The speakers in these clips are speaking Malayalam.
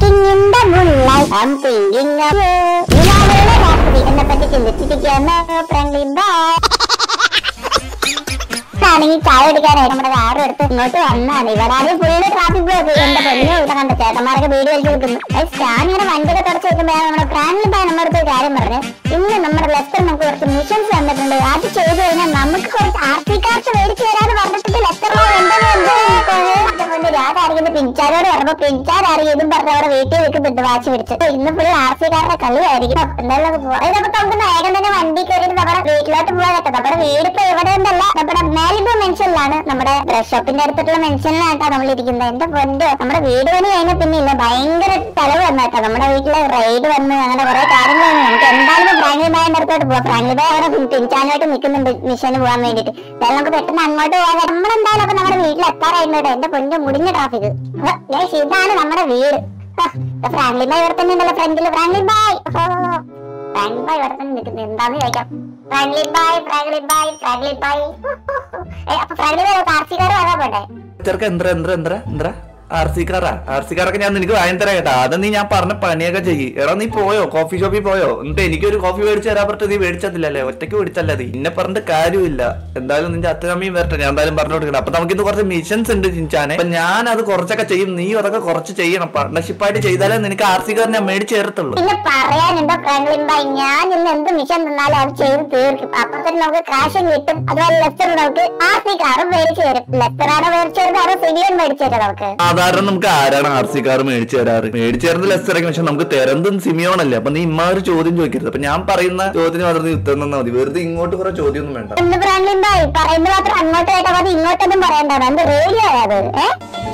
Floating in the moonlight, I'm thinking of you. നിലാവുള്ള രാത്രി എന്നെ പറ്റി ചിന്തിച്ചിരിക്കുകയാണ് ഫ്രണ്ട്ലി ബോയ് ആണെങ്കിൽ ചായ കുടിക്കാനായി നമ്മുടെ കാറും എടുത്ത് ഇങ്ങോട്ട് വന്നാണ് ഇവിടെ ആദ്യം ഫുള്ള് ട്രാഫിക് ബ്ലോക്ക് എന്റെ പൊന്നു ഇവിടെ കണ്ട ചേട്ടന്മാരൊക്കെ വീട് വലിച്ചു കൊടുക്കുന്നു ഞാനിങ്ങനെ വണ്ടിയൊക്കെ തുടച്ച് വെക്കുമ്പോഴാണ് നമ്മുടെ ഫ്രാങ്ക്ലി ബായ് നമ്മുടെ അടുത്ത് ഒരു കാര്യം പറഞ്ഞു ഇന്ന് നമ്മുടെ ലെസ്റ്റർ നമുക്ക് കുറച്ച് മിഷൻസ് തന്നിട്ടുണ്ട് അത് ചെയ്തു കഴിഞ്ഞാൽ നമുക്ക് കുറച്ച് ആർത്തി കാർഡ് മേടിച്ചു തരാന്ന് പറഞ്ഞിട്ട് ലെസ്റ്റർ രാതായിരിക്കും പിഞ്ചാരോട് പറഞ്ഞപ്പോ പിഞ്ചാരായിരിക്കും ഇതും പറഞ്ഞ അവിടെ വീട്ടിൽ വെക്കുന്നുണ്ട് വാച്ച് പിടിച്ച് ഇന്ന് ഫുൾ ആർ സി കാരുടെ കളിയായിരിക്കും എന്തായാലും നമുക്ക് പോവാം. ഇത് നമുക്ക് നമുക്ക് വേഗം തന്നെ വണ്ടി കയറിയിട്ട് നമ്മുടെ വീട്ടിലോട്ട് പോകാനൊക്കെ നമ്മുടെ വീട് ഇപ്പൊ എവിടെ ഉണ്ടല്ല നമ്മുടെ മാലിബോ മെൻഷനിലാണ് നമ്മുടെ ഡ്രസ് ഷോപ്പിന്റെ അടുത്തുള്ള മെൻഷനിലായിട്ടാ നമ്മൾ ഇരിക്കുന്നത് എന്റെ പൊന്നോ നമ്മുടെ വീട് പണി കഴിഞ്ഞ പിന്നെ ഇല്ല ഭയങ്കര ചെലവ് വന്നേട്ടോ നമ്മുടെ വീട്ടിലെ റൈഡ് വന്ന് അങ്ങനെ കുറെ കാര്യങ്ങൾ വന്നു നമുക്ക് എന്തായാലും ഫ്രാങ്ക്ലി ബായിന്റെ അടുത്തോട്ട് പോവാം ഫ്രാങ്ക്ലി ബായ് അവിടെ പിൻചാനായിട്ട് നിൽക്കുന്നുണ്ട് മിഷന് പോകാൻ വേണ്ടിട്ട് എന്തായാലും നമുക്ക് പെട്ടെന്ന് അങ്ങോട്ട് പോകാം നമ്മളെന്തായാലും അപ്പൊ നമ്മുടെ വീട്ടിൽ എത്താറായിട്ടുണ്ട് എന്റെ പൊന്നു മുടിഞ്ഞ ട്രാഫിക് ഇതാണ് നമ്മുടെ വീട് ഫ്രാങ്ക്ലി ബായ് ഇവിടെ തന്നെ ഉണ്ടല്ലോ ഫ്രണ്ടില് ഫ്രാങ്ക്ലി ബായ് ഫ്രാങ്ക്ലി ബായ് ഇവിടെ തന്നെ നിൽക്കുന്നത് എന്താന്ന് ചോദിക്കാം ഫ്രാങ്ക്ലി ബായ് ഫ്രാങ്ക്ലി ബായ് ഫ്രാങ്ക്ലി ബായ് ഏ, അപ്പൊ ഫ്രാങ്ക്ലി ബായ് കാർഷികാർ വരാൻ പോട്ടെ ചെറുക്ക എന്ത്ര എന്ത്ര എന്ത്ര എന്ത്ര ആർ സി കാറാ ആർ സി കാറൊക്കെ ഞാൻ നിനക്ക് വാങ്ങി തരാം കേട്ടാ അത് നീ ഞാൻ പറഞ്ഞ പണിയൊക്കെ ചെയ്യ് എടാ നീ പോയോ കോഫി ഷോപ്പിൽ പോയോ എന്നിട്ട് എനിക്കൊരു കോഫി മേടിച്ച് തരാൻ പറഞ്ഞിട്ട് നീ മേടിച്ചതില്ലല്ലേ ഒറ്റയ്ക്ക് മേടിച്ചല്ലേ നീ എന്നെ പറഞ്ഞിട്ട് കാര്യമില്ല എന്തായാലും നിന്റെ അച്ഛനമ്മയും വരട്ടെ ഞാൻ എന്തായാലും പറഞ്ഞു കൊടുക്കണം അപ്പൊ നമുക്ക് ഇന്ന് കുറച്ച് മിഷൻസ് ഉണ്ട് ചിഞ്ചാനെ അപ്പൊ ഞാൻ അത് കുറച്ചൊക്കെ ചെയ്യും നീ അതൊക്കെ കുറച്ച് ചെയ്യണം പാർട്ണർഷിപ്പ് ആയിട്ട് ചെയ്താലേ നിനക്ക് ആർ സി കാർ ഞാൻ മേടിച്ച് തരത്തുള്ളൂ പിന്നെ പറയാനുണ്ടോ ഫ്രാങ്ക്ലിൻ ബായ് ഞാൻ ഇന്ന് എന്ത് മിഷൻ തന്നാലും അത് ചെയ്ത് തീർക്കും അപ്പൊ തന്നെ നമുക്ക് കാശും കിട്ടും അതുപോലെ ലെസ്റ്റർ നമുക്ക് ആർസി കാറും മേടിച്ചു തരും ലെസ്റ്റർ ആണോ മേടിച്ചു തരുന്നത് ആരോ സിലിയൻ മേടിച്ചു തരും നമുക്ക് സാധാരണ നമുക്ക് ആരാണ് ആർ സി കാർ മേടിച്ചു തരാറ് മേടിച്ചു തരുന്നത് ലെസ്റ്ററൊക്കെ പക്ഷെ നമുക്ക് തരുന്നതും സിമിയോണല്ലേ അപ്പൊ നീ ഇമ്മ ഒരു ചോദ്യം ചോദിക്കരുത് അപ്പൊ ഞാൻ പറയുന്ന ചോദ്യത്തിന് മാത്രം നീ ഉത്തരം തന്നാൽ മതി വെറുതെ ഇങ്ങോട്ട് കുറെ ചോദ്യമൊന്നും വേണ്ട എന്ത് ഫ്രാങ്ക്ലിൻ ബായ് പറയുന്നത് മാത്രം അങ്ങോട്ട് കേട്ടാ മതി ഇങ്ങോട്ടൊന്നും പറയണ്ടാണ് എന്ത് റേഡിയോ അത് ഏഹ്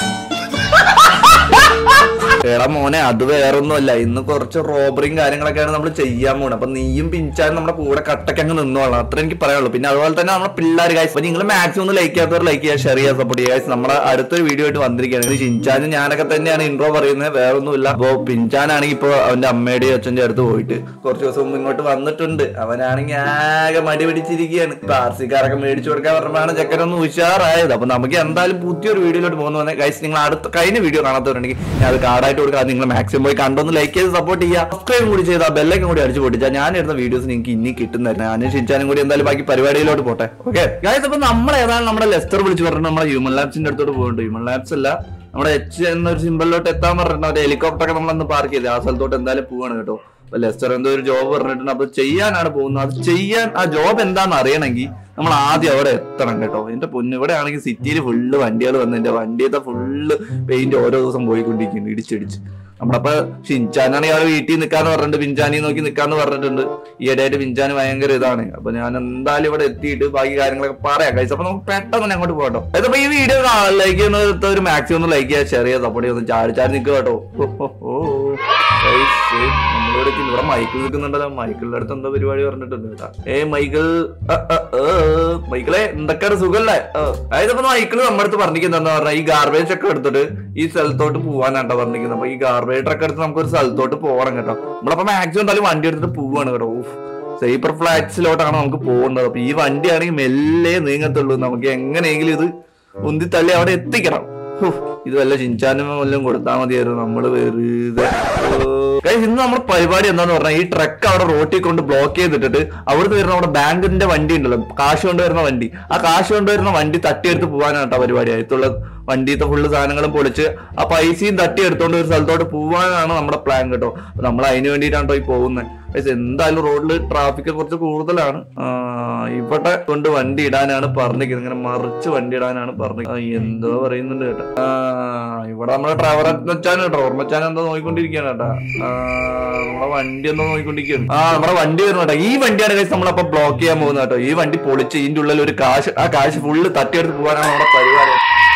എടാ മോനെ അത് വേറൊന്നുമല്ല ഇന്ന് കുറച്ച് റോബറിയും കാര്യങ്ങളൊക്കെയാണ് നമ്മൾ ചെയ്യാൻ പോണത് അപ്പൊ നീയും പിഞ്ചാനും നമ്മുടെ കൂടെ കട്ടക്ക് അങ്ങ് നിന്നോളാം അത്ര എനിക്ക് പറയാനുള്ളൂ പിന്നെ അതുപോലെ തന്നെ നമ്മുടെ പിള്ളേർ കാശ് അപ്പൊ നിങ്ങൾ മാക്സിമം ഒന്ന് ലൈക്ക് ചെയ്യാത്തവർ ലൈക്ക് ചെയ്യുക ഷെയർ ചെയ്യുക സപ്പോർട്ട് ചെയ്യുക guys. നമ്മുടെ അടുത്തൊരു വീഡിയോ ആയിട്ട് വന്നിരിക്കുകയാണ് ഇത് ചിഞ്ചാനും ഞാനൊക്കെ തന്നെയാണ് ഇൻട്രോ പറയുന്നത് വേറെ ഒന്നുമില്ല അപ്പൊ പിഞ്ചാനാണെങ്കിൽ ഇപ്പൊ അവന്റെ അമ്മയുടെയും അച്ഛന്റെ അടുത്ത് പോയിട്ട് കുറച്ച് ദിവസം മുമ്പ് ഇങ്ങോട്ട് വന്നിട്ടുണ്ട് അവനാണെങ്കിൽ ആകെ മടി പിടിച്ചിരിക്കുകയാണ് ഇപ്പൊ ആർ സി കാറൊക്കെ മേടിച്ചു കൊടുക്കാൻ പറഞ്ഞാണ് ചെക്കനൊന്ന് ഉഷാറായത് അപ്പൊ നമുക്ക് എന്തായാലും പുതിയൊരു വീഡിയോയിലോട്ട് പോകുന്ന ഗൈസ് നിങ്ങൾ അടുത്ത കഴിഞ്ഞ വീഡിയോ കാണാത്തവരുണ്ടെങ്കിൽ ഞാൻ അത് കാർഡായിട്ട് കൊടുക്കാം നിങ്ങൾ മാക്സിമം പോയി കണ്ടൊന്ന് ലൈക്ക് ചെയ്ത് സപ്പോർട്ട് ചെയ്യുക സബ്സ്ക്രൈബ് കൂടി ചെയ്താൽ ബെല്ലൊക്കെ കൂടി അടിച്ചു പൊട്ടിച്ചാൽ ഞാൻ ഇടുന്ന വീഡിയോസ് നിങ്ങൾക്ക് ഇനി കിട്ടുന്നതായിരുന്നു ഞാൻ ഷിൻചാനും കൂടി എന്തായാലും ബാക്കി പരിപാടിയിലോട്ട് പോട്ടെ ഓക്കെ ഗൈസ് അപ്പൊ നമ്മൾ ഏതാണ് നമ്മുടെ ലെസ്റ്റർ വിളിച്ച് പറഞ്ഞിട്ട് നമ്മുടെ ഹ്യൂമൻ ലാബ്സിന്റെ അടുത്തോട്ട് പോകുന്നുണ്ട് ഹ്യൂമൻ ലാബ്സ് അല്ല നമ്മുടെ എച്ച് എന്നൊരു സിമ്പിളിലോട്ട് എത്താൻ പറഞ്ഞിട്ട് ഒരു ഹെലികോപ്റ്റർ ഒക്കെ നമ്മളന്ന് പാർക്ക് ചെയ്ത് ആ സ്ഥലത്തോട്ട് എന്തായാലും പോവാണ് കേട്ടോ അപ്പൊ ലെസ്റ്റർ എന്തോ ഒരു ജോബ് പറഞ്ഞിട്ടുണ്ട് അപ്പൊ ചെയ്യാനാണ് പോകുന്നത് അത് ചെയ്യാൻ ആ ജോബ് എന്താണെന്ന് അറിയണമെങ്കിൽ നമ്മൾ ആദ്യം അവിടെ എത്തണം കേട്ടോ എന്റെ പൊന്നു ഇവിടെ ആണെങ്കിൽ സിറ്റിയിൽ ഫുള്ള് വണ്ടികൾ വന്ന് എന്റെ വണ്ടിയത്തെ ഫുള്ള് പെയിന്റ് ഓരോ ദിവസം പോയിക്കൊണ്ടിരിക്കുന്നു ഇടിച്ചിടിച്ച് നമ്മളപ്പോ ഷിൻചാനാണെങ്കിൽ അവിടെ വീട്ടിൽ നിൽക്കാന്ന് പറഞ്ഞിട്ടുണ്ട് പിഞ്ചാനി നോക്കി നിൽക്കാന്ന് പറഞ്ഞിട്ടുണ്ട് ഈയിടെയായിട്ട് പിഞ്ചാന് ഭയങ്കര ഇതാണ് അപ്പൊ ഞാൻ എന്തായാലും ഇവിടെ എത്തിയിട്ട് ബാക്കി കാര്യങ്ങളൊക്കെ പറയാം കഴിച്ചു അപ്പൊ നമുക്ക് പെട്ടെന്ന് തന്നെ അങ്ങോട്ട് പോകട്ടോ അതിപ്പോ ഈ വീഡിയോ ലൈക്ക് ചെയ്യുന്ന ഒരു മാക്സിമം ഒന്ന് ലൈക്ക് ചെയ്യുക ഷെയർ ചെയ്യുക സപ്പോർട്ട് ചെയ്യുക ചാടി ചാടി നിൽക്കുക കേട്ടോ ഓ, ഓ, ഓ. Guys, ഏയ് നമ്മളിവിടെ ഇരിക്കുന്നു. ഇവിടെ മൈക്കിൾ നിൽക്കുന്നുണ്ടല്ലോ മൈക്കിളിന്റെ അടുത്ത് എന്താ പരിപാടി പറഞ്ഞിട്ടുണ്ട് കേട്ടാ ഏ മൈക്കിൾ അ, അ, ഏ, മൈക്കിളെ എന്തൊക്കെയാണ് സുഖല്ലേ അതായത് ഇപ്പൊ മൈക്കിൾ നമ്മുടെ അടുത്ത് പറഞ്ഞിരിക്കുന്നത് എന്താ പറഞ്ഞാൽ ഈ ഗാർബേജ് ഒക്കെ എടുത്തിട്ട് ഈ സ്ഥലത്തോട്ട് പോവാനാട്ടോ പറഞ്ഞിരിക്കുന്നത് അപ്പൊ ഈ ഗാർബേജ് ട്രക്ക് എടുത്ത് നമുക്ക് ഒരു സ്ഥലത്തോട്ട് പോകണം കേട്ടോ നമ്മളപ്പോ മാക്സിമം എന്തായാലും വണ്ടി എടുത്തിട്ട് പോവാണ് കേട്ടോ ഊഫ് സൈബർ ഫ്ലാറ്റ്സിലോട്ടാണ് നമുക്ക് പോകുന്നത് അപ്പൊ ഈ വണ്ടിയാണെങ്കിൽ മെല്ലെ നീങ്ങത്തുള്ളൂ നമുക്ക് എങ്ങനെയെങ്കിലും ഇത് ഉന്തി തള്ളി അവിടെ എത്തിക്കണം ഹോ, ഇത് വല്ല ചിഞ്ചാനും വല്ലതും കൊടുത്താൽ മതിയായിരുന്നു നമ്മള് വെറുതെ ഓ. Guys, ഇന്ന് നമ്മുടെ പരിപാടി എന്താന്ന് പറഞ്ഞാൽ ഈ ട്രക്ക് അവിടെ റോട്ടിൽ കൊണ്ട് ബ്ലോക്ക് ചെയ്തിട്ടിട്ട് അവിടുന്ന് വരുന്ന നമ്മുടെ ബാങ്കിന്റെ വണ്ടി ഉണ്ടല്ലോ കാശ് കൊണ്ടുവരുന്ന വണ്ടി ആ കാശ് കൊണ്ടുവരുന്ന വണ്ടി തട്ടിയെടുത്ത് പോകാനാട്ടോ പരിപാടി അടുത്തുള്ള വണ്ടിയത്തെ ഫുള്ള് സാധനങ്ങളും പൊളിച്ച് ആ പൈസയും തട്ടി എടുത്തോണ്ട് ഒരു സ്ഥലത്തോട്ട് പോവാനാണ് നമ്മുടെ പ്ലാൻ കേട്ടോ അപ്പൊ നമ്മൾ അതിന് വേണ്ടിയിട്ടാണ് ഈ പോകുന്നത് Guys, എന്തായാലും റോഡിൽ ട്രാഫിക് കുറച്ച് കൂടുതലാണ് ആ, ഇവിടെ കൊണ്ട് വണ്ടി ഇടാനാണ് പറഞ്ഞിരിക്കുന്നത് ഇങ്ങനെ മറിച്ച് വണ്ടി ഇടാനാണ് പറഞ്ഞത് എന്തോ പറയുന്നുണ്ട് കേട്ടോ ആ ഇവിടെ നമ്മുടെ ഡ്രൈവർ വെച്ചാൻ കേട്ടോ ഓർമ്മച്ചാൻ എന്തോ നോക്കിക്കൊണ്ടിരിക്കുകയാണ് കേട്ടാ ആ, നമ്മളെ വണ്ടി എന്തോ നോക്കിക്കൊണ്ടിരിക്കുകയാണ് ആ നമ്മുടെ വണ്ടി വരുന്നു കേട്ടോ ഈ വണ്ടിയാണ് കഴിച്ച് നമ്മളപ്പോ ബ്ലോക്ക് ചെയ്യാൻ പോകുന്നത് കേട്ടോ ഈ വണ്ടി പൊളിച്ച് ഇതിന്റെ ഉള്ളിൽ ഒരു കാശ് ആ കാശ് ഫുള്ള് തട്ടിയെടുത്ത് പോകാനാണ് നമ്മുടെ പരിപാടി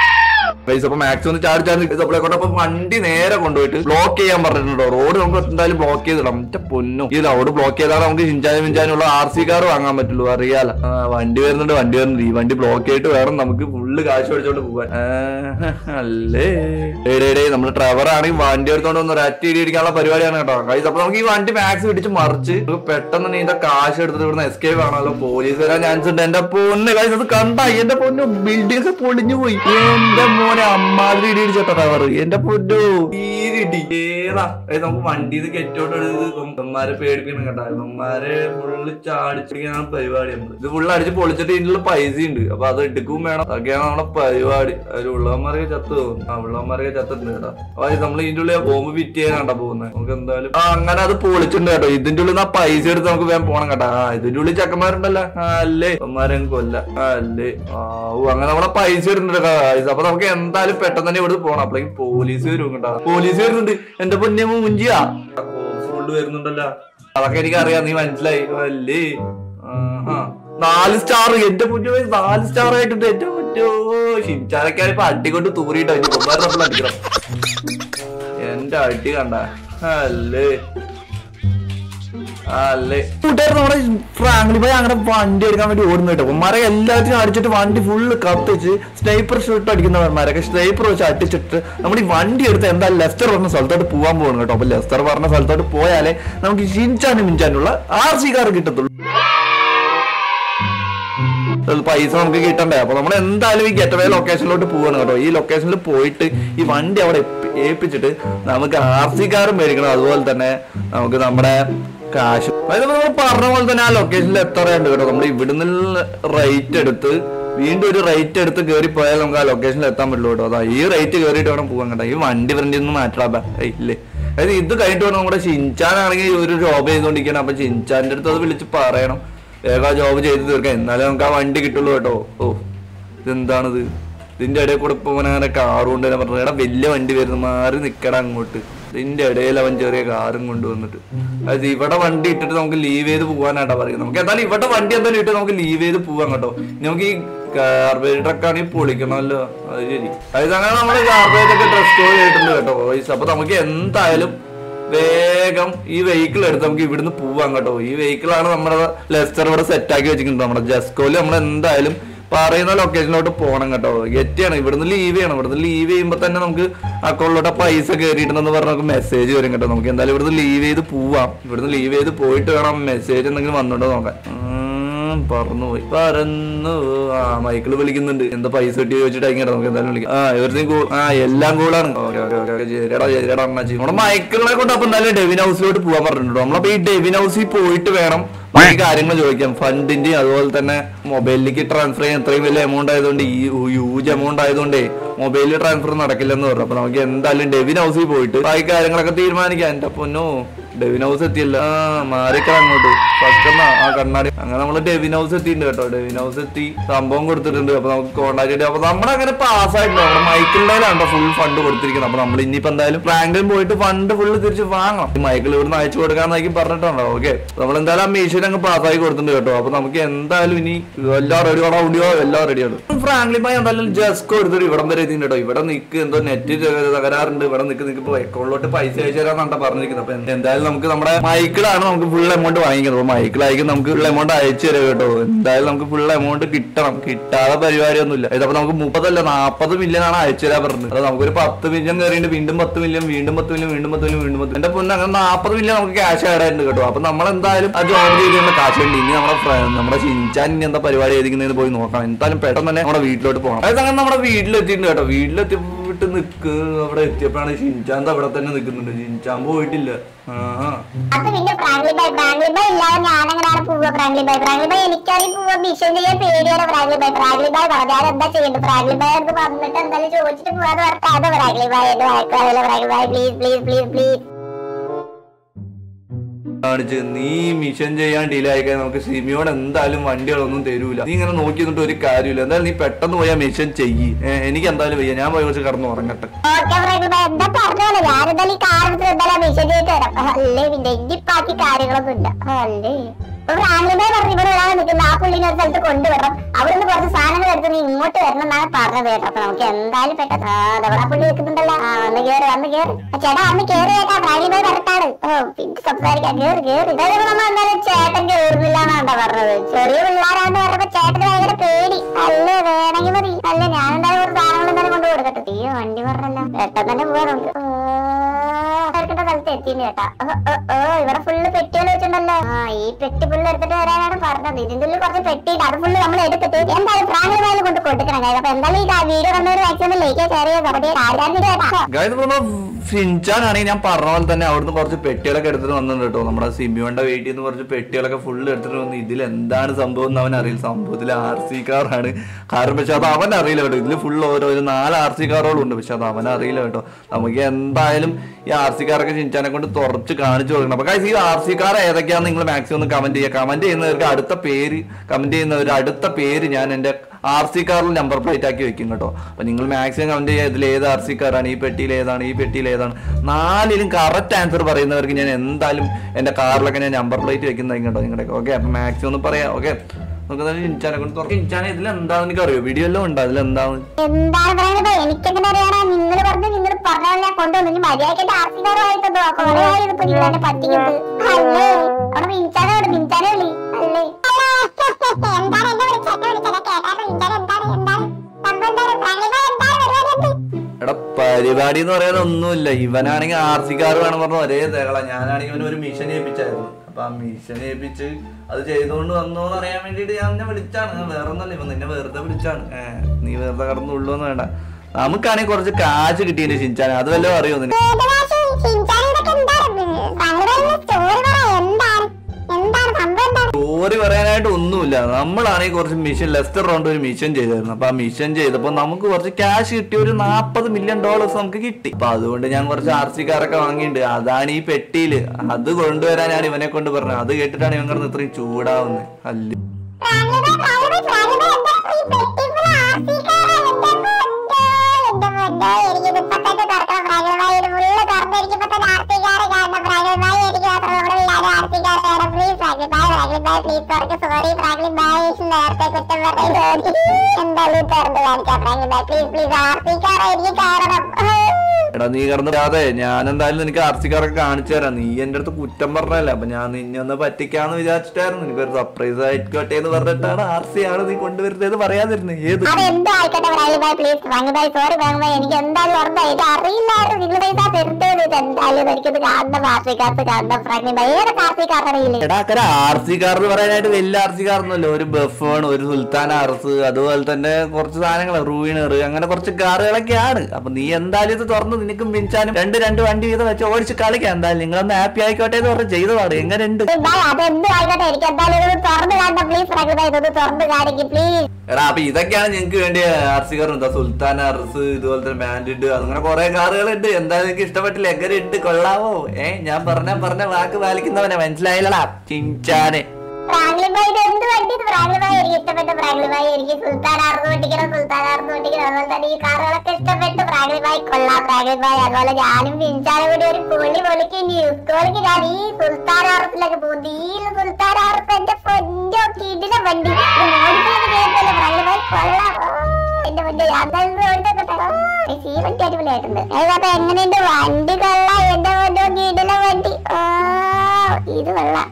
ഗൈസ് അപ്പൊ മാക്സിമം ഒന്ന് ചാടി ചാടി സപ്ലൈ കൊണ്ട് അപ്പൊ വണ്ടി നേരെ കൊണ്ടുപോയിട്ട് ബ്ലോക്ക് ചെയ്യാൻ പറഞ്ഞിട്ടുണ്ടോ റോഡ് നമുക്ക് എന്തായാലും ബ്ലോക്ക് ചെയ്തിടാം മറ്റേ പൊന്നു ഈ റോഡ് ബ്ലോക്ക് ചെയ്താൽ നമുക്ക് ഹിഞ്ചാനും മിഞ്ചാനുള്ള ആർ സി കാർ വാങ്ങാൻ പറ്റുള്ളൂ അറിയാലോ ആ, വണ്ടി വരുന്നുണ്ട് വണ്ടി വരുന്നുണ്ട് ഈ വണ്ടി ബ്ലോക്ക് ചെയ്തിട്ട് വേണം നമുക്ക് ഫുള്ള് ഫുള്ള് കാശ് മേടിച്ചോണ്ട് പോവാൻ ആ, അല്ലേ ഡേ നമ്മള് ട്രവർ ആണെങ്കിൽ വണ്ടി എടുത്തോണ്ട് വന്ന് ഒരറ്റ ഇടി ഇടിക്കാനുള്ള പരിപാടിയാണ് കേട്ടോ ഗൈസ് അപ്പൊ നമുക്ക് ഈ വണ്ടി മാക്സ് പിടിച്ച് മറിച്ച് നമുക്ക് പെട്ടെന്ന് നീ ഇതിന്റെ കാശ് എടുത്തിട്ട് ഇവിടുന്ന് എസ്കേപ്പ് ആണല്ലോ പോലീസ് വരാൻ ചാൻസ് ഉണ്ട് എന്റെ പൊന്ന് ഗൈസ് അത് കണ്ട എന്റെ പൊന്നു ബിൽഡിംഗ് ഒക്കെ പൊളിഞ്ഞു പോയി എന്റെ മോനെ അമ്മാതിരി ഇടി ഇടിച്ചോ ട്രവർ എന്റെ പൊന്നു തീരിടി ഏതാ ഏയ് നമുക്ക് വണ്ടിയിൽ കെറ്റോട്ട് ഇവന്മാരെ പേടിക്കണം കേട്ടോ ഇവന്മാരെ ഫുള്ള് ചാടിച്ചിരിക്കാനാണ് പരിപാടി നമ്മള് ഇത് ഫുള്ള് അടിച്ച് പൊളിച്ചിട്ട് ഇതിനുള്ള പൈസ ഉണ്ട് അപ്പൊ അത് എടുക്കും വേണം അതൊക്കെയാണ് നമ്മുടെ പരിപാടി അതിൽ ഉള്ളവന്മാരൊക്കെ ചത്ത് പോകും ആ ഉള്ളവന്മാരൊക്കെ ചത്തിട്ടുണ്ട് കേട്ടോ അപ്പൊ നമ്മൾ ഇതിന്റെ ഉള്ളിൽ ബോംബ് ഫിറ്റ് ചെയ്യാനാണ്ടാ പോകുന്നത് നമുക്ക് എന്തായാലും ആ അങ്ങനെ അത് പൊളിച്ചിട്ടുണ്ട് കേട്ടോ ഇതിന്റെ ഉള്ളിൽ നിന്ന് ആ പൈസ എടുത്ത് നമുക്ക് വേഗം പോണം കേട്ടോ ആ ഇതിന്റെ ഉള്ളിൽ ചക്കന്മാരുണ്ടല്ലോ ആ അല്ലേ അവന്മാരെ കൊല്ല ആ അല്ലേ ആ ഓ അങ്ങനെ നമ്മളെ പൈസ ഇടുന്നുണ്ട് കേട്ടോ guys. അപ്പൊ നമുക്ക് എന്തായാലും പെട്ടെന്ന് തന്നെ ഇവിടെ പോണം അപ്പോഴേക്കും പോലീസ് വരും കേട്ടോ പോലീസ് വരുന്നുണ്ട് എന്റെ പൊന്നെ മുഞ്ചിയാ ഫുള്ള് വരുന്നുണ്ടല്ലോ അതൊക്കെ എനിക്ക് അറിയാം നീ മനസ്സിലായി അല്ലേ ആഹാ. നാല് സ്റ്റാർ എന്റെ പൊന്നു പോയി നാല് സ്റ്റാർ ആയിട്ടുണ്ട് എന്റെ പൊന്നോ ഷിൻചാനൊക്കെ ഇപ്പൊ അടി കൊണ്ട് തൂറിയിട്ടോ ഇനി കൊമ്പാരം നമ്മൾ അടിക്കണം എന്റെ അടി കണ്ട അല്ലേ അല്ലേ കൂട്ടുകാർ നമ്മുടെ ഫ്രാങ്ക്ലി ബൈ അങ്ങനെ വണ്ടി എടുക്കാൻ വേണ്ടി ഓടുന്നു കേട്ടോ ഉമ്മാരെ എല്ലാത്തിനും അടിച്ചിട്ട് വണ്ടി ഫുള്ള് കത്തിച്ച് സ്നൈപ്പർ ഷൂട്ട് അടിക്കുന്നവന്മാരൊക്കെ സ്നൈപ്പർ വെച്ച് അടിച്ചിട്ട് നമ്മൾ ഈ വണ്ടി എടുത്ത് എന്തായാലും ലെസ്റ്റർ പറഞ്ഞ സ്ഥലത്തോട്ട് പോകാൻ പോകണം കേട്ടോ അപ്പൊ ലെസ്റ്റർ പറഞ്ഞ സ്ഥലത്തോട്ട് പോയാലേ നമുക്ക് ഷിൻചാനും മിഞ്ചാനുള്ള ആർ സി കാർ കിട്ടത്തുള്ളൂ അത് പൈസ നമുക്ക് കിട്ടണ്ടേ അപ്പൊ നമ്മൾ എന്തായാലും ഈ ഗെറ്റ് വേ ലൊക്കേഷനിലോട്ട് പോവാണ് കേട്ടോ ഈ ലൊക്കേഷനിൽ പോയിട്ട് ഈ വണ്ടി അവിടെ ഏൽപ്പി- ഏൽപ്പിച്ചിട്ട് നമുക്ക് ആർ സി കാറും മേടിക്കണം അതുപോലെ തന്നെ നമുക്ക് നമ്മുടെ കാശ് അതായത് നമ്മൾ പറഞ്ഞ പോലെ തന്നെ ആ ലൊക്കേഷനിൽ എത്രയുണ്ട് കേട്ടോ നമ്മൾ ഇവിടുന്ന് റേറ്റ് എടുത്ത് വീണ്ടും ഒരു റേറ്റ് എടുത്ത് കയറി പോയാൽ നമുക്ക് ആ ലൊക്കേഷനിൽ എത്താൻ പറ്റുള്ളൂ കേട്ടോ അതാ ഈ റേറ്റ് കയറിയിട്ട് വേണം പോകാൻ കേട്ടോ ഈ വണ്ടി ഫ്രണ്ടിൽ നിന്ന് മാറ്റാ ഇല്ലേ അതായത് ഇത് കഴിഞ്ഞിട്ട് വേണം നമ്മുടെ ഷിൻചാനാണെങ്കിൽ ഒരു ജോബ് ചെയ്തുകൊണ്ടിരിക്കണം അപ്പൊ ഷിൻചാന്റെ അടുത്ത് അത് വിളിച്ച് പറയണം വേഗം ജോബ് ചെയ്ത് തീർക്കാം എന്നാലേ നമുക്ക് ആ വണ്ടി കിട്ടുള്ളൂ കേട്ടോ ഓ ഇതെന്താണിത് ഇതിന്റെ ഇടയിൽ കൂടെ ഇപ്പൊ അവൻ അങ്ങനെ കാറും കൊണ്ട് തന്നെ പറഞ്ഞു എടാ വലിയ വണ്ടി വരുന്നു മാറി നിക്കടാ അങ്ങോട്ട് ഇതിന്റെ ഇടയിൽ അവൻ ചെറിയ കാറും കൊണ്ടുവന്നിട്ട് അത് ഇവിടെ വണ്ടി ഇട്ടിട്ട് നമുക്ക് ലീവ് ചെയ്ത് പോകാനാട്ടാ പറയുന്നത് നമുക്ക് എന്തായാലും ഇവിടെ വണ്ടി എന്തായാലും ഇട്ട് നമുക്ക് ലീവ് ചെയ്ത് പോവാം കേട്ടോ ഇനി നമുക്ക് ഈ ഗാർബേജ് ട്രക്ക് ആണെങ്കിൽ പൊളിക്കണമല്ലോ അത് ശരി അതായത് അങ്ങനെ നമ്മൾ ഗാർബേജ് ഒക്കെ ഡ്രസ് കോഡ് ചെയ്തിട്ടുണ്ട് കേട്ടോ boys. അപ്പൊ നമുക്ക് എന്തായാലും വേഗം ഈ വെഹിക്കിൾ എടുത്ത് നമുക്ക് ഇവിടുന്ന് പോവാം കേട്ടോ ഈ വെഹിക്കിളാണ് നമ്മുടെ ലെസ്റ്റർ ഇവിടെ സെറ്റ് ആക്കി വെച്ചിട്ടുണ്ട് നമ്മുടെ ജസ്കോല് നമ്മൾ എന്തായാലും പറയുന്ന ലൊക്കേഷനിലോട്ട് പോകണം കേട്ടോ ഗെറ്റിയാണ് ഇവിടുന്ന് ലീവ് ചെയ്യണം ഇവിടുന്ന് ലീവ് ചെയ്യുമ്പോൾ തന്നെ നമുക്ക് അക്കൗണ്ടിലോട്ട് പൈസ കയറിയിട്ടുണ്ടെന്ന് പറഞ്ഞ നമുക്ക് മെസ്സേജ് വരും കേട്ടോ നമുക്ക് എന്തായാലും ഇവിടുന്ന് ലീവ് ചെയ്ത് പോവാം ഇവിടുന്ന് ലീവ് ചെയ്ത് പോയിട്ട് വേണം മെസ്സേജ് എന്തെങ്കിലും വന്നോണ്ടോ നോക്കാൻ ഉം, പറന്നുപോയി പറന്നു ആ മൈക്കിള് വിളിക്കുന്നുണ്ട് എന്താ പൈസ കിട്ടി ചോദിച്ചിട്ട് ഇങ്ങനെ നമുക്ക് എന്തായാലും വിളിക്കാം ആ എവരിത്തിങ് കൂൾ ആ എല്ലാം കൂളാണ് ഓക്കെ ഓക്കെ ഓക്കെ ഓക്കെ ശരിയടാ ശരിയടാ അണ്ണാച്ചി നമ്മുടെ മൈക്കിളിനെ കൊണ്ട് അപ്പൊ എന്തായാലും ഡെവിൻ ഹൗസിലോട്ട് പോകാൻ പറഞ്ഞിട്ടുണ്ടോ നമ്മളപ്പോ ഈ ഡെവിൻ ഹൗസിൽ പോയിട്ട് വേണം ബാക്കി കാര്യങ്ങൾ ചോദിക്കാം ഫണ്ടിന്റെ അതുപോലെ തന്നെ മൊബൈലിലേക്ക് ട്രാൻസ്ഫർ ചെയ്യാൻ ഇത്രയും വലിയ എമൗണ്ട് ആയതുകൊണ്ട് ഈ ഹ്യൂജ് എമൗണ്ട് ആയതുകൊണ്ട് മൊബൈലിൽ ട്രാൻസ്ഫർ നടക്കില്ലെന്ന് പറഞ്ഞു അപ്പൊ നമുക്ക് എന്തായാലും ഡെവിൻ ഹൗസിൽ പോയിട്ട് ബാക്കി കാര്യങ്ങളൊക്കെ തീരുമാനിക്കാം എന്റെ പൊന്നോ ഡെവിൻ ഹൗസ് എത്തിയല്ല ആ മാറിക്ക അങ്ങോട്ട് ഫസ്റ്റ് എന്നാ ആ കണ്ണാടി അങ്ങനെ നമ്മള് ഡെവിൻ ഹൗസ് എത്തിയിട്ടുണ്ട് കേട്ടോ ഡെവിൻ ഹൗസ് എത്തി സംഭവം കൊടുത്തിട്ടുണ്ട് അപ്പൊ നമുക്ക് കോണ്ടാക്ട് ചെയ്ത് അപ്പൊ നമ്മളങ്ങനെ പാസ്സായിട്ടുണ്ട് നമ്മുടെ മൈക്കിളിലാണ് ഫുൾ ഫണ്ട് കൊടുത്തിരിക്കുന്നത് അപ്പൊ നമ്മൾ ഇനിയിപ്പോ എന്തായാലും ഫ്രാങ്കിലും പോയിട്ട് ഫണ്ട് ഫുള്ള് തിരിച്ച് വാങ്ങണം ഈ മൈക്കിൾ ഇവിടുന്ന് അയച്ചു കൊടുക്കാന്നായിരിക്കും പറഞ്ഞിട്ടുണ്ടോ ഓക്കെ നമ്മൾ എന്തായാലും ആ മീഷൻ അങ്ങ് പാസ്സായി കൊടുത്തിട്ടുണ്ട് കേട്ടോ അപ്പൊ നമുക്ക് എന്തായാലും ഇനി എല്ലാം റെഡി ആണോ ഓഡിയോ എല്ലാം റെഡിയാണ് ഫ്രാങ്ക്ലി ഭായി എന്തായാലും ജസ്കോ എടുത്തിട്ട് ഇവിടം വരെ എത്തിയിട്ടുണ്ട് കേട്ടോ ഇവിടെ നിക്ക് എന്തോ നെറ്റ് തകരാറുണ്ട് ഇവിടെ നിക്ക് നിക്ക് ഇപ്പൊ അക്കൗണ്ടിലോട്ട് പൈസ അയച്ചു തരാന്നാണ് പറഞ്ഞിരിക്കുന്നത് അപ്പൊ എന്തായാലും നമുക്ക് നമ്മുടെ മൈക്കിളാണ് നമുക്ക് ഫുൾ എമൗണ്ട് വാങ്ങിക്കുന്നത് അപ്പൊ മൈക്കിളായിരിക്കും നമുക്ക് ഫുൾ എമൗണ്ട് അയച്ചു തരാം കേട്ടോ എന്തായാലും നമുക്ക് ഫുൾ എമൗണ്ട് കിട്ടണം കിട്ടാതെ പരിപാടിയൊന്നുമില്ല ഇതപ്പോ നമുക്ക് മുപ്പതല്ല നാപ്പത് മില്യൺ ആണ് അയച്ചു തരാൻ പറഞ്ഞത് അത് നമുക്കൊരു പത്ത് മില്യൺ കയറിയിട്ട് വീണ്ടും പത്ത് മില്യൺ വീണ്ടും പത്ത് മില്യൺ വീണ്ടും പത്ത് മില്യൺ വീണ്ടും പത്ത് എന്റെ പൊന്നെ അങ്ങനെ നാപ്പത് മില്യൺ നമുക്ക് ക്യാഷ് ആയിട്ടുണ്ട് കേട്ടോ അപ്പൊ നമ്മൾ എന്തായാലും ആ ജോബ് ചെയ്തുള്ള കാശ് ഉണ്ട് ഇനി നമ്മുടെ ഫ്ര- നമ്മുടെ ഷിൻചാൻ ഇനി എന്താ പരിപാടി ചെയ്തിരിക്കുന്നതിന് പോയി നോക്കണം എന്തായാലും പെട്ടെന്ന് തന്നെ നമ്മുടെ വീട്ടിലോട്ട് പോകണം അതായത് അങ്ങനെ നമ്മുടെ വീട്ടിലെത്തിയിട്ടുണ്ട് കേട്ടോ വീട്ടിലെത്തിയിട്ട് നിക്ക് അവിടെ എത്തിയപ്പോഴാണ് ഷിൻചാൻ അവിടെ തന്നെ നിൽക്കുന്നുണ്ട് ഷിൻചാൻ പോയിട്ടില്ല ആ അത് പിന്നെ ഫ്രാങ്ക്ലി ബൈ ഫ്രാങ്ക്ലി ബൈ ഇല്ലാതെ ഞാൻ എങ്ങനെയാണ് പോവുക ഫ്രാങ്ക്ലി ബൈ ഫ്രാങ്ക്ലി ബൈ എനിക്കാണെങ്കിൽ പോവാ മിഷൻ ചെയ്യാൻ പേടിയാണ് ഫ്രാങ്ക്ലി ബൈ ഫ്രാങ്ക്ലി ബൈ പറഞ്ഞു ഞാൻ എന്താ ചെയ്യേണ്ടത് ഫ്രാങ്ക്ലി ബൈ അടുത്ത് വന്നിട്ട് എന്തായാലും ചോദിച്ചിട്ട് പോവാന്ന് പറഞ്ഞാൽ അത് ഫ്രാങ്ക്ലി ബൈ എന്റെ വായിക്കാറില്ല ഫ്രാങ്ക്ലി ബൈ പ്ലീസ് പ്ലീസ് പ്ലീസ് പ്ലീസ് കാണിച്ച് നീ മിഷൻ ചെയ്യാൻ ഡിലേ ആയിക്കാൻ നമുക്ക് സിമിയോട് എന്തായാലും വണ്ടികളൊന്നും തരൂല നീ ഇങ്ങനെ നോക്കി നിന്നിട്ട് ഒരു കാര്യമില്ല എന്തായാലും നീ പെട്ടെന്ന് പോയാൽ മിഷൻ ചെയ്യ് ഏ, എനിക്ക് എന്തായാലും വയ്യ ഞാൻ പോയി കുറച്ച് കടന്ന് ഉറങ്ങട്ടെ ഓക്കെ ഫ്രാങ്ക്ലി ബൈ എന്താ പറഞ്ഞോളൂ ഞാൻ എന്തായാലും ഈ കാർ എടുത്ത് എന്തായാലും മിഷൻ ചെയ്തിട്ട് വരാം അല്ലേ പിന്നെ ഇനിയിപ്പോ ബാക്കി കാര്യങ്ങളൊന്നും ഇല്ല അല്ലേ ഫ്രാങ്ക്ലിനെ പറഞ്ഞു ഇവിടെ ഒരാൾ നിൽക്കുന്ന ആ പുള്ളിനെ ഒരു സ്ഥലത്ത് കൊണ്ടുവരണം അവിടുന്ന് കുറച്ച് സാധനങ്ങൾ എടുത്ത് നീ ഇങ്ങോട്ട് വരണം എന്നാണ് പറഞ്ഞത് കേട്ടോ അപ്പൊ നമുക്ക് എന്തായാലും പെട്ടെന്ന് ആ അവിടെ ആ പുള്ളി നിൽക്കുന്നുണ്ടല്ലോ ആ വന്ന് കേറ് വന്ന് കേറ് ആ, ചേട്ടാ അന്ന് കേറി കേട്ടാ ഫ്രാങ്ക്ലിനെ വരട്ടാണ് ഓ പിന്നെ സംസാരിക്കാം കേറി കേറി ഇതായത് നമ്മ എന്തായാലും ചേട്ടൻ കേറുന്നില്ല എന്നാണ്ടാ പറഞ്ഞത് ചെറിയ പിള്ളേരാന്ന് പറഞ്ഞപ്പോ ചേട്ടന് ഭയങ്കര പേടി അല്ലേ വേണമെങ്കിൽ മതി അല്ല ഞാൻ എന്തായാലും കുറച്ച് സാധനങ്ങൾ എന്തായാലും കൊണ്ടു കൊടുക്കട്ടെ തീയോ വണ്ടി പറഞ്ഞല്ലോ പെട്ടെന്ന് തന്നെ പോവാ നമുക്ക് ഓ, എടുക്കേണ്ട സ്ഥലത്ത് എത്തിയില്ല ചേട്ടാ ഓ, ഓ, ഓ ഇവിടെ ഫുള്ള് പെട്ടികൾ വെച്ചിട്ടുണ്ടല്ലോ ആ ഈ പെട്ടി ഫുള്ള് എടുത്തിട്ട് വരാനാണ് പറഞ്ഞത് ഇതിന്റെ ഉള്ളിൽ കുറച്ച് പെട്ടിയിട്ട് അത് ഫുള്ള് നമ്മൾ എടുത്തിട്ട് എന്തായാലും പ്രാണികളായാലും കൊണ്ട് കൊടുക്കണം guys. അപ്പൊ എന്തായാലും ഈ വീഡിയോ കണ്ടൊരു മാക്സിമം ലേക്ക് ഷെയർ ചെയ്ത് നമ്മുടെ ആചാരം ചേട്ടാ ഗായ്സ് പറഞ്ഞ ഫിൻചാനാണെങ്കിൽ ഞാൻ പറഞ്ഞ പോലെ തന്നെ അവിടുന്ന് കുറച്ച് പെട്ടികളൊക്കെ എടുത്തിട്ട് വന്നിട്ടുണ്ട് കേട്ടോ നമ്മുടെ സിമിയോന്റെ വീട്ടിൽ നിന്ന് കുറച്ച് പെട്ടികളൊക്കെ ഫുള്ള് എടുത്തിട്ട് വന്ന് ഇതിൽ എന്താണ് സംഭവം എന്ന് അവൻ അറിയില്ല സംഭവത്തിൽ ആർ സി കാറാണ് കാരണം പക്ഷെ അത് അവൻ അറിയില്ല കേട്ടോ ഇതിൽ ഫുള്ള് ഓരോ ഒരു നാല് ആർ സി കാറുകളും ഉണ്ട് പക്ഷെ അത് അവൻ അറിയില്ല കേട്ടോ നമുക്ക് എന്തായാലും ഈ ആർ സി കാറൊക്കെ ചിഞ്ചാനെ കൊണ്ട് തുറച്ച് കാണിച്ചു കൊടുക്കണം അപ്പൊ guys, ഈ ആർ സി കാർ ഏതൊക്കെയാണെന്ന് നിങ്ങൾ മാക്സിമം ഒന്ന് കമന്റ് ചെയ്യുക കമന്റ് ചെയ്യുന്നവർക്ക് അടുത്ത പേര് കമന്റ് ചെയ്യുന്നവർ അടുത്ത പേര് ഞാൻ എന്റെ ആർ സി കാറിൽ നമ്പർ പ്ലേറ്റ് ആക്കി വെക്കും കേട്ടോ അപ്പൊ നിങ്ങൾ മാക്സിമം കമന്റ് ചെയ്യുക ഇതിൽ ഏത് ആർ സി കാറാണ് ഈ പെട്ടിയിൽ ഏതാണ് ഈ പെട്ടിയിൽ ഏതാണ് നാലിലും കറക്റ്റ് ആൻസർ പറയുന്നവർക്ക് ഞാൻ എന്തായാലും എന്റെ കാറിലൊക്കെ ഞാൻ നമ്പർ പ്ലേറ്റ് വെക്കുന്നതായിരിക്കും കേട്ടോ നിങ്ങളുടെ ഓക്കെ അപ്പൊ മാക്സിമം ഒന്ന് പറയാം ഓക്കെ നമുക്ക് എന്തായാലും ഇൻചാനെ കൊണ്ട് തുറക്കാം ഇൻചാനെ ഇതിൽ എന്താണെന്ന് എനിക്ക് അറിയോ വീഡിയോ എല്ലാം ഉണ്ടോ അതിലെന്താണ് എന്താണ് പറയുന്നത് എനിക്കെങ്ങനെ അറിയാനാ നിങ്ങൾ പറഞ്ഞു നിങ്ങൾ പറഞ്ഞ പോലെ ഞാൻ കൊണ്ടുവന്നു ഇനി മര്യാദയ്ക്ക് ആർസികാരമായിട്ട് കുറെ ആയി ഇപ്പൊ നിങ്ങൾ എന്നെ പറ്റിക്കുന്നത് അല്ലേ അവിടെ മിഞ്ചാനെ വിട് മിഞ്ചാനെ വിളി അല്ലേ എന്താണ് എന്നെ വിളിച്ചത് എന്നെ വിളിച്ചത് കേട്ടായിരുന്നു മിഞ്ചാനെ എന്താണ് എന്താണ് സംഭവം എന്താണ് പ്രാണികൾ എന്താണ് പരിപാടി എന്ത് എടാ പരിപാടി എന്ന് പറയാൻ ഒന്നുമില്ല ഇവനാണെങ്കിൽ ആർ സി കാർ വേണം പറഞ്ഞ ഒരേ തേകള ഞാനാണെങ്കിൽ ഇവന് ഒരു മിഷൻ ഏൽപ്പിച്ചായിരുന്നു അപ്പൊ ആ മിഷൻ ഏൽപ്പിച്ച് അത് ചെയ്തുകൊണ്ട് വന്നോ എന്ന് അറിയാൻ വേണ്ടിട്ട് ഞാൻ നിന്നെ വിളിച്ചാണ് വേറെ ഒന്നല്ല ഇവൻ നിന്നെ വെറുതെ വിളിച്ചാണ് ഏ, നീ വെറുതെ കടന്നുള്ളൂന്ന് വേണ്ട നമുക്കാണെങ്കിൽ കുറച്ച് കാശ് കിട്ടിയതിന്റെ ചിഞ്ചാൻ അത് വല്ലതും അറിയോ നിനക്ക് ഏകദേശം ഷിൻചാനെ ഇതൊക്കെ എന്താണ് താങ്കളുടെ സ്റ്റോറി പറ എന്താണ് എന്താണ് സംഭവം എന്താണ് സ്റ്റോറി പറയാനായിട്ട് ഒന്നുമില്ല നമ്മളാണെങ്കിൽ കുറച്ച് മിഷൻ ലെസ്റ്റർ റൗണ്ട് ഒരു മിഷൻ ചെയ്തായിരുന്നു അപ്പൊ ആ മിഷൻ ചെയ്തപ്പോ നമുക്ക് കുറച്ച് ക്യാഷ് കിട്ടി ഒരു നാപ്പത് മില്യൺ ഡോളേഴ്സ് നമുക്ക് കിട്ടി അപ്പൊ അതുകൊണ്ട് ഞാൻ കുറച്ച് ആർ സി കാറൊക്കെ വാങ്ങിയിട്ടുണ്ട് അതാണ് ഈ പെട്ടിയില് അത് കൊണ്ടുവരാനാണ് ഇവനെ കൊണ്ട് പറഞ്ഞത് അത് കേട്ടിട്ടാണ് ഇവൻ കിടന്ന് ഇത്രയും ചൂടാവുന്നത് അല്ല പ്രാണികൾ പ്രാണികൾ പ്രാണികൾ എന്താ ഈ പെട്ടിക്കുള്ള ആർസിക്കാരാ എന്റെ പൊന്നോ എന്റെ പൊന്നോ എനിക്ക് ഇപ്പൊ തന്നെ തുറക്കണം പ്രാണികളായി ഒരു മുള്ള തുറന്നിരിക്കുമ്പോ തന്നെ ആർസിക്കാരെ കാണണം പ്രാണികളായി എനിക്ക് മാത്രം നമ്മുടെ വീട്ടിൽ ആർസിക്കാർ വേണം പ്ലീസ് പ്രാഗ്ലി ബായ് പ്രാഗ്ലി ബായ് പ്ലീസ് തുറക്ക് സോറി പ്രാഗ്ലി ബായ് നേരത്തെ കുറ്റം പറയുന്നത് എന്തായാലും തുറന്ന് കാണിക്കാം പ്രാഗ്ലി ബായ് പ്ലീസ് പ്ലീസ് ആർസിക്കാരെ എനിക്ക് കാണണം എടാ നീ കിടന്ന് അതെ ഞാൻ എന്തായാലും നിനക്ക് ആർ സി കാറൊക്കെ കാണിച്ചു തരാം നീ എന്റെ അടുത്ത് കുറ്റം പറഞ്ഞല്ലേ അപ്പൊ ഞാൻ നിന്നെ ഒന്ന് പറ്റിക്കാന്ന് വിചാരിച്ചിട്ടായിരുന്നു നിനക്കൊരു സർപ്രൈസ് ആയിക്കോട്ടെ എന്ന് പറഞ്ഞിട്ടാണ് ആർ സി ആണ് നീ കൊണ്ടുവരുന്നത് പറയാതിരുന്നത് ഏത് അത് എന്തോ ആയിക്കോട്ടെ പ്രാഗ്ലി ബായ് പ്ലീസ് പ്രാഗ്ലി ബായ് സോറി പ്രാഗ്ലി ബായ് എനിക്ക് എന്തായാലും ഉറപ്പായി ഇത് അറിയില്ലായിരുന്നു നിങ്ങൾ ഇതാ തരുന്നത് ഇത് എന്തായാലും എനിക്കത് കാണണം ആർസിക്കാർക്ക് കാണണം പ്രാഗ്ലി ബായ് ഏതൊക്കെ ആർസിക്കാർക്കറിയില്ലേ എടാ അക്കര ആർ സി കാർ എന്ന് പറയാനായിട്ട് വലിയ ആർ സി കാറൊന്നുമല്ല ഒരു ബഫേൺ ഒരു സുൽത്താൻ ആർസ് അതുപോലെ തന്നെ കുറച്ച് സാധനങ്ങൾ റൂയിനർ അങ്ങനെ കുറച്ച് കാറുകളൊക്കെയാണ് അപ്പൊ നീ എന്തായാലും ഇത് തുറന്ന് നിനക്കും പിഞ്ചാനും രണ്ട് രണ്ട് വണ്ടി വീതം വെച്ച് ഓടിച്ച് കളിക്കാം എന്തായാലും നിങ്ങളൊന്ന് ഹാപ്പി ആയിക്കോട്ടെ എന്ന് പറഞ്ഞ് ചെയ്തതാണ് എങ്ങനെയുണ്ട് ബായ് അതെന്ത് ആയിക്കോട്ടെ എനിക്ക് എന്തായാലും ഇതൊന്ന് തുറന്ന് കാണണം പ്ലീസ് പ്രാഗ്ലി ബായ് ഇതൊന്ന് തുറന്ന് കാണിക്കും പ്ലീസ് എടാ അപ്പൊ ഇതൊക്കെയാണ് ഞങ്ങൾക്ക് വേണ്ടിയ ആർ സി കാർ എന്താ സുൽത്താൻ ആർസ് ഇതുപോലെ തന്നെ ബാൻഡിഡ് അങ്ങനെ കുറെ കാറുകളുണ്ട് എന്തായാലും എനിക്ക് ഇഷ്ടപ്പെട്ടില്ല എങ്ങനെ ഉണ്ട് കൊള്ളാവോ ഏ ഞാൻ പറഞ്ഞ പറഞ്ഞ വാക്ക് പാലിക്കുന്നവനെ മനസ്സിലായില്ലടാ ചിഞ്ചാനെ പ്രാഗ്ലിബായി ഇത് എന്ത് വണ്ടി ഇത് പ്രാഗ്ലിബായി എനിക്ക് ഇഷ്ടപ്പെട്ട പ്രാഗ്ലിബായി എനിക്ക് സുൽത്താൻ ആർന്ന് പൊട്ടിക്കണം സുൽത്താൻ ആർന്ന് പൊട്ടിക്കണം അതുപോലെ തന്നെ ഈ കാറുകളൊക്കെ ഇഷ്ടപ്പെട്ടു പ്രാഗ്ലിബായി കൊള്ളാം പ്രാഗ്ലിബായി അതുപോലെ ഞാനും പിഞ്ചാനും കൂടി ഒരു പൊളി പൊളിക്ക് ന്യൂസ്കോളിക്ക് ഞാൻ ഈ സുൽത്താൻ ആർസിലൊക്കെ പോകും ഈ സുൽത്താൻ ആർസ് എന്റെ പൊന്നോ കിടില വണ്ടി കേട്ടല്ലോ പ്രാഗ്ലിബായി കൊള്ളാം ഓ, എന്റെ പൊന്നോ ഞാൻ തന്നെ ഓടിച്ചോട്ടെ. ഓ, ഈ വണ്ടി അടിപൊളിയായിട്ടുണ്ട് ഏതാ എങ്ങനെയുണ്ട് വണ്ടി കൊള്ളാം എന്റെ പൊന്നോ കിടില വണ്ടി ഓ ഇത് കൊള്ളാം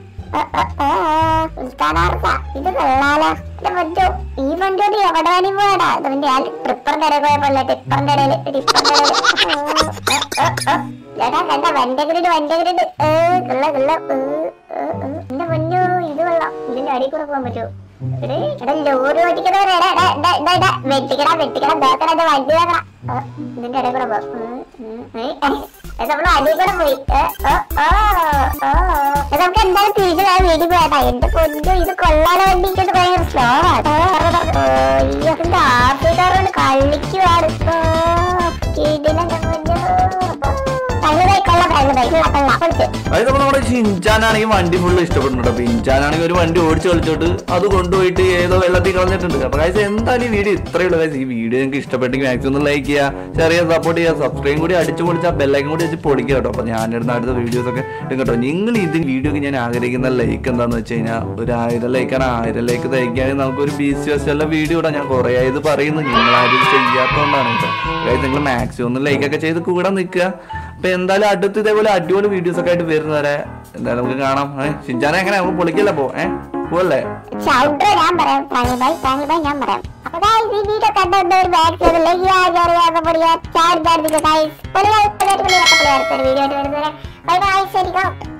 ഉൾക്കാനാർക്ക ഇത് കൊള്ളാലോ ഇത് പറ്റൂ ഈ വണ്ടിയോട് എവിടെ വേണേലും പോടാ ഇതിന്റെ ആ ട്രിപ്പറിന്റെ ഇടയിൽ പോയപ്പോലെ ടിപ്പറിന്റെ ഇടയിൽ ടിപ്പറിന്റെ ഇടയിൽ ചേട്ടാ കണ്ട വണ്ടി ഗ്രിഡ് വണ്ടി ഗ്രിഡ് കിള്ള കിള്ള എന്റെ പൊന്നു ഇത് കൊള്ളാം ഇതിന്റെ അടിയിൽ കൂടെ പോകാൻ പറ്റുമോ എടേ, എടാ ലോറി ഓടിക്കുന്നവരെ വെട്ടിക്കട വെട്ടിക്കട ബേക്കട എന്റെ വണ്ടി വേക്കട ഇതിന്റെ ഇടയിൽ കൂടെ പോകും നമ്മള് അടിയിൽ കൂടെ പോയി ഏ, ഓ, ഓ, ഓ. ഇത് നമുക്ക് എന്തായാലും തിരിച്ചു ഞാൻ വീട്ടിൽ പോയാട്ടാ എന്റെ പൊന്നു ഇത് കൊള്ളാലോ വണ്ടി ഇത് ഭയങ്കര സ്ലോ ആണ് ഇതിന്റെ ആഫ്രിക്കാരോട് കളിക്കുവാണ് ഓ, കിടിലം എന്റെ പൊന്നു. തള്ളുപോയി കൊള്ളാം കളഞ്ഞു ബൈക്ക് കട്ടല്ല പൊളിച്ച് അതായത് നമ്മൾ നമ്മുടെ ഷിൻചാനാണെങ്കിൽ വണ്ടി ഫുള്ള് ഇഷ്ടപ്പെടുന്നുണ്ട് അപ്പൊ ഇൻചാനാണെങ്കിൽ ഒരു വണ്ടി ഓടിച്ച് കളിച്ചോട്ട് അത് കൊണ്ടുപോയിട്ട് ഏതോ വെള്ളത്തിൽ കളഞ്ഞിട്ടുണ്ട് അപ്പൊ കാഴ്ച എന്തായാലും ഈ വീഡിയോ ഇത്രയേ ഉള്ളൂ guys. ഈ വീഡിയോ നിങ്ങൾക്ക് ഇഷ്ടപ്പെട്ടെങ്കിൽ മാക്സിമം ഒന്ന് ലൈക്ക് ചെയ്യുക ചെറിയ സപ്പോർട്ട് ചെയ്യുക സബ്സ്ക്രൈബ് കൂടി അടിച്ചു പൊളിച്ച് ആ ബെല്ലൈക്കും കൂടി വെച്ച് പൊളിക്കുക കേട്ടോ അപ്പൊ ഞാനിടുന്ന അടുത്ത വീഡിയോസ് ഒക്കെ ഇടും കേട്ടോ നിങ്ങൾ ഇതിന് വീഡിയോക്ക് ഞാൻ ആഗ്രഹിക്കുന്ന ലൈക്ക് എന്താന്ന് വെച്ച് കഴിഞ്ഞാൽ ഒരു ആയിരം ലൈക്കാണ് ആയിരം ലൈക്ക് തയ്ക്കുകയാണെങ്കിൽ നമുക്കൊരു ബി സി എസ് എല്ലാം വീഡിയോ ഇടാം ഞാൻ കുറേ ഇത് പറയുന്നു നിങ്ങൾ ആരും ചെയ്യാത്തതുകൊണ്ടാണ് കേട്ടോ അതായത് നിങ്ങൾ മാക്സിമം ഒന്ന് ലൈക്കൊക്കെ ചെയ്ത് കൂടെ നിൽക്കുക അപ്പൊ എന്തായാലും അടുത്ത് ഇതേപോലെ അടിപൊളി വീഡിയോസ് ഒക്കെ ആയിട്ട് വരുന്നവരെ എന്തായാലും നമുക്ക് കാണാം ഏഹ് ഷിൻചാനെ എങ്ങനെ നമുക്ക് പൊളിക്കല്ലേ പോ ഏഹ് പോവല്ലേ ഔട്ട്ഡോർ ഞാൻ പറയാം താങ്ക് ബൈ താങ്ക് ബൈ ഞാൻ പറയാം അപ്പൊ guys, ഈ വീഡിയോ കണ്ടത് ഒരു ബാക്ക് ചെയ്ത് ലൈക്ക് ചെയ്യുക അറിയാതെ പൊടിയ ചാടി ചാടി ഗൈസ് ഒരു വീഡിയോ ആയിട്ട് വരുന്നവരെ ബൈ ബൈ ശരി